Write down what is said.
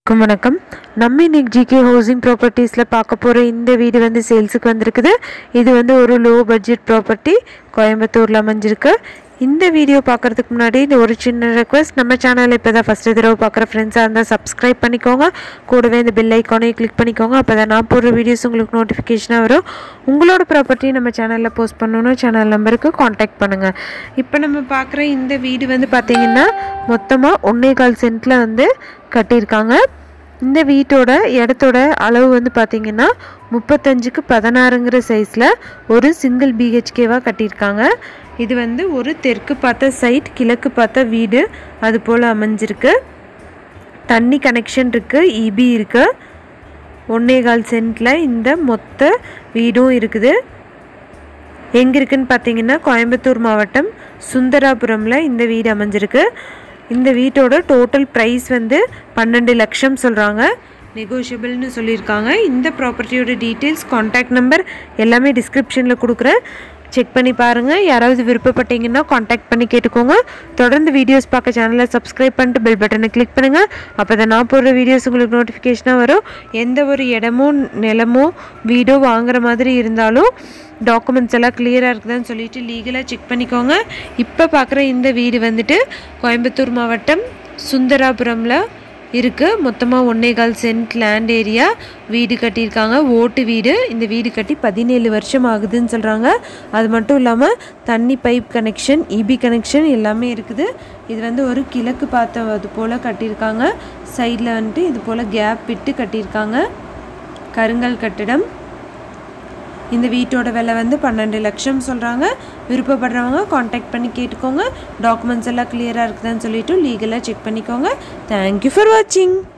வணக்கம் வணக்கம் நம்ம இன்னைக்கு ஜிகே ஹவுசிங் ப்ராப்பர்ட்டிஸில் பார்க்க போகிற இந்த வீடு வந்து சேல்ஸுக்கு வந்திருக்குது இது வந்து ஒரு லோ பட்ஜெட் ப்ராப்பர்ட்டி கோயம்புத்தூரில் அமைஞ்சிருக்கு இந்த வீடியோ பார்க்குறதுக்கு முன்னாடி இந்த ஒரு சின்ன ரெக்வஸ்ட் நம்ம சேனலில் இப்போ தான் ஃபஸ்ட்டு தடவை பார்க்குற ஃப்ரெண்ட்ஸாக இருந்தால் சப்ஸ்கிரைப் பண்ணிக்கோங்க கூடவே இந்த பெல் ஐக்கானையும் கிளிக் பண்ணிக்கோங்க அப்போ தான் நான் போடுற வீடியோஸ் உங்களுக்கு நோட்டிஃபிகேஷனாக வரும் உங்களோட ப்ராப்பர்ட்டி நம்ம சேனலில் போஸ்ட் பண்ணணும்னு சேனல் நம்பருக்கு காண்டாக்ட் பண்ணுங்கள் இப்போ நம்ம பார்க்குற இந்த வீடு வந்து பார்த்திங்கன்னா மொத்தமாக ஒன்றே கால் சென்ட்டில் வந்து கட்டியிருக்காங்க இந்த வீட்டோட இடத்தோட அளவு வந்து பார்த்திங்கன்னா முப்பத்தஞ்சுக்கு பதினாறுங்கிற சைஸில் ஒரு சிங்கிள் பிஹெச்கேவாக கட்டியிருக்காங்க இது வந்து ஒரு தெற்கு பார்த்த சைட் கிழக்கு பார்த்த வீடு அது போல் அமைஞ்சிருக்கு தண்ணி கனெக்ஷன் இருக்குது இபி இருக்குது ஒன்னே கால் சென்ட்டில் இந்த மொத்த வீடும் இருக்குது எங்கே இருக்குன்னு பார்த்தீங்கன்னா கோயம்புத்தூர் மாவட்டம் சுந்தராபுரமில் இந்த வீடு அமைஞ்சிருக்கு இந்த வீட்டோட டோட்டல் ப்ரைஸ் வந்து பன்னெண்டு லட்சம் சொல்கிறாங்க நெகோஷியபிள்னு சொல்லியிருக்காங்க இந்த ப்ராப்பர்ட்டியோட டீட்டெயில்ஸ் காண்டாக்ட் நம்பர் எல்லாமே டிஸ்கிரிப்ஷனில் கொடுக்குறேன் செக் பண்ணி பாருங்கள் யாராவது விருப்பப்பட்டீங்கன்னா காண்டாக்ட் பண்ணி கேட்டுக்கோங்க தொடர்ந்து வீடியோஸ் பார்க்க சேனலை சப்ஸ்கிரைப் பண்ணிட்டு பெல் பட்டனை கிளிக் பண்ணுங்கள் அப்போ தான் நான் போடுற வீடியோஸ் உங்களுக்கு நோட்டிஃபிகேஷனாக வரும் எந்த ஒரு இடமோ நிலமோ வீடோ வாங்குற மாதிரி இருந்தாலும் டாக்குமெண்ட்ஸ் எல்லாம் கிளியராக இருக்குதான்னு சொல்லிட்டு லீகலாக செக் பண்ணிக்கோங்க இப்போ பார்க்குற இந்த வீடு வந்துட்டு கோயம்புத்தூர் மாவட்டம் சுந்தராபுரமில் இருக்குது மொத்தமாக ஒன்றே கால் சென்ட் லேண்ட் ஏரியா வீடு கட்டியிருக்காங்க ஓட்டு வீடு இந்த வீடு கட்டி பதினேழு வருஷம் ஆகுதுன்னு சொல்கிறாங்க அது மட்டும் இல்லாமல் தண்ணி பைப் கனெக்ஷன் இபி கனெக்ஷன் எல்லாமே இருக்குது இது வந்து ஒரு கிழக்கு பார்த்த அது போல் கட்டியிருக்காங்க சைடில் வந்துட்டு இது போல் கேப் விட்டு கட்டியிருக்காங்க கருங்கல் கட்டிடம் இந்த வீட்டோட விலை வந்து பன்னெண்டு லட்சம் சொல்கிறாங்க விருப்பப்படுறவங்க காண்டாக்ட் பண்ணி கேட்டுக்கோங்க டாக்குமெண்ட்ஸ் எல்லாம் கிளியராக இருக்குதான்னு சொல்லிட்டு லீகலாக செக் பண்ணிக்கோங்க தேங்க்யூ ஃபார் வாட்சிங்